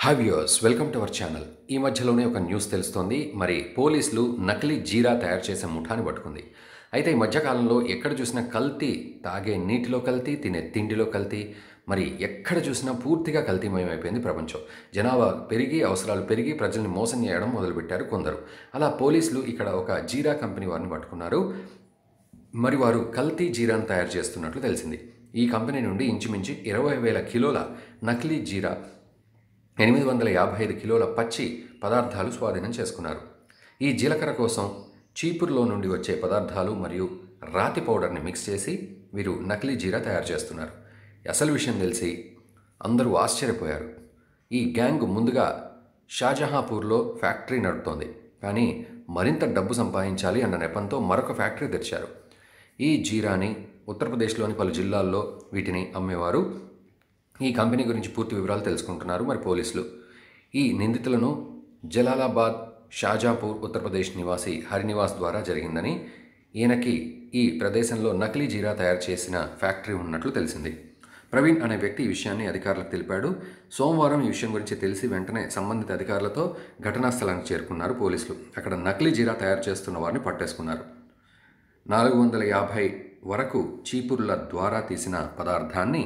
hi viewers welcome to our channel ఈ మధ్యలోనే ఒక న్యూస్ తెలుస్తోంది మరి పోలీసులు నకిలీ జీరా తయారు చేసే ముఠాని పట్టుకుంది అయితే ఈ మధ్యకాలంలో ఎక్కడ చూసినా కల్తీ తాగే నీటిలో కల్తీ తినే తిండిలో కల్తీ మరి ఎక్కడ చూసినా పూర్తిగా కల్తీమయమైపోయింది ప్రపంచం జనాభా పెరిగి అవసరాలు పెరిగి ప్రజల్ని మోసం చేయడం మొదలుపెట్టారు కొందరు అలా పోలీసులు ఇక్కడ ఒక జీరా కంపెనీ వారిని పట్టుకున్నారు మరి వారు కల్తీ జీరాను తయారు చేస్తున్నట్లు తెలిసింది ఈ కంపెనీ నుండి ఇంచుమించు ఇరవై వేల కిలోల నకిలీ జీరా ఎనిమిది వందల యాభై ఐదు కిలోల పచ్చి పదార్థాలు స్వాధీనం చేసుకున్నారు ఈ జీలకర్ర కోసం చీపురులో నుండి వచ్చే పదార్థాలు మరియు రాతి పౌడర్ని మిక్స్ చేసి వీరు నకిలీ జీరా తయారు చేస్తున్నారు అసలు విషయం తెలిసి అందరూ ఆశ్చర్యపోయారు ఈ గ్యాంగ్ ముందుగా షాజహాపూర్లో ఫ్యాక్టరీ నడుపుతోంది కానీ మరింత డబ్బు సంపాదించాలి అన్న నెపంతో మరొక ఫ్యాక్టరీ తెరిచారు ఈ జీరాని ఉత్తరప్రదేశ్లోని పలు జిల్లాల్లో వీటిని అమ్మేవారు ఈ కంపెనీ గురించి పూర్తి వివరాలు తెలుసుకుంటున్నారు మరి పోలీసులు ఈ నిందితులను జలాలాబాద్ షాజాపూర్ ఉత్తరప్రదేశ్ నివాసి హరినివాస్ ద్వారా జరిగిందని ఈయనకి ఈ ప్రదేశంలో నకిలీ జీరా తయారు చేసిన ఫ్యాక్టరీ ఉన్నట్లు తెలిసింది ప్రవీణ్ అనే వ్యక్తి ఈ విషయాన్ని అధికారులకు తెలిపాడు సోమవారం ఈ విషయం గురించి తెలిసి వెంటనే సంబంధిత అధికారులతో ఘటనా స్థలానికి చేరుకున్నారు పోలీసులు అక్కడ నకిలీ జీరా తయారు చేస్తున్న వారిని పట్టేసుకున్నారు నాలుగు వందల యాభై వరకు చీపుర్ల ద్వారా తీసిన పదార్థాన్ని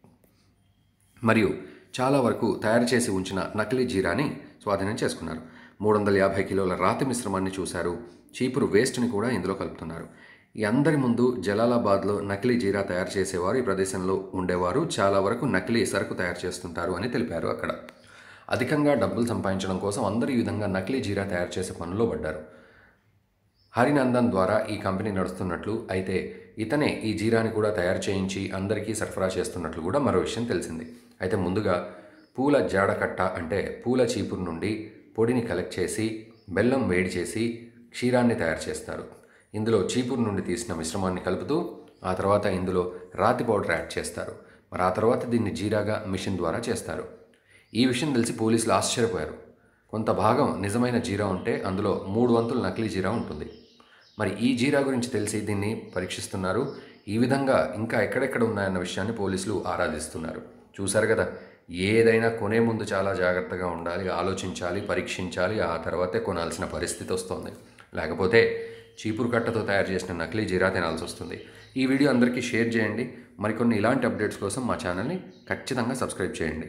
మరియు చాలా వరకు తయారు చేసి ఉంచిన నకిలీ జీరాని స్వాధీనం చేసుకున్నారు మూడు వందల యాభై కిలోల రాతి మిశ్రమాన్ని చూశారు చీపురు వేస్ట్ని కూడా ఇందులో కలుపుతున్నారు ఈ అందరి ముందు జలాలాబాద్లో నకిలీ జీరా తయారు చేసేవారు ఈ ప్రదేశంలో ఉండేవారు చాలా వరకు నకిలీ సరుకు తయారు చేస్తుంటారు అని తెలిపారు అక్కడ అధికంగా డబ్బులు సంపాదించడం కోసం అందరూ ఈ విధంగా నకిలీ జీరా తయారు చేసే పనుల్లో పడ్డారు హరినందన్ ద్వారా ఈ కంపెనీ నడుస్తున్నట్లు అయితే ఇతనే ఈ జీరాని కూడా తయారు చేయించి అందరికీ సరఫరా చేస్తున్నట్లు కూడా మరో విషయం తెలిసింది అయితే ముందుగా పూల జాడకట్ట అంటే పూల చీపురు నుండి పొడిని కలెక్ట్ చేసి బెల్లం వేడి చేసి క్షీరాన్ని తయారు చేస్తారు ఇందులో చీపురు నుండి తీసిన మిశ్రమాన్ని కలుపుతూ ఆ తర్వాత ఇందులో రాతి పౌడర్ యాడ్ చేస్తారు మరి ఆ తర్వాత దీన్ని జీరాగా మిషన్ ద్వారా చేస్తారు ఈ విషయం తెలిసి పోలీసులు ఆశ్చర్యపోయారు కొంత భాగం నిజమైన జీరా ఉంటే అందులో మూడు వంతులు నకిలీ జీరా ఉంటుంది మరి ఈ జీరా గురించి తెలిసి దీన్ని పరీక్షిస్తున్నారు ఈ విధంగా ఇంకా ఎక్కడెక్కడ ఉన్నాయన్న విషయాన్ని పోలీసులు ఆరాధిస్తున్నారు చూశారు కదా ఏదైనా కొనే ముందు చాలా జాగ్రత్తగా ఉండాలి ఆలోచించాలి పరీక్షించాలి ఆ తర్వాతే కొనాల్సిన పరిస్థితి వస్తుంది లేకపోతే చీపురు కట్టతో తయారు చేసిన నకిలీ జీరా తినాల్సి వస్తుంది ఈ వీడియో అందరికీ షేర్ చేయండి మరికొన్ని ఇలాంటి అప్డేట్స్ కోసం మా ఛానల్ని ఖచ్చితంగా సబ్స్క్రైబ్ చేయండి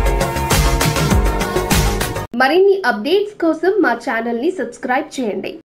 మరిన్ని అప్డేట్స్ కోసం మా ఛానల్ ని సబ్స్క్రైబ్ చేయండి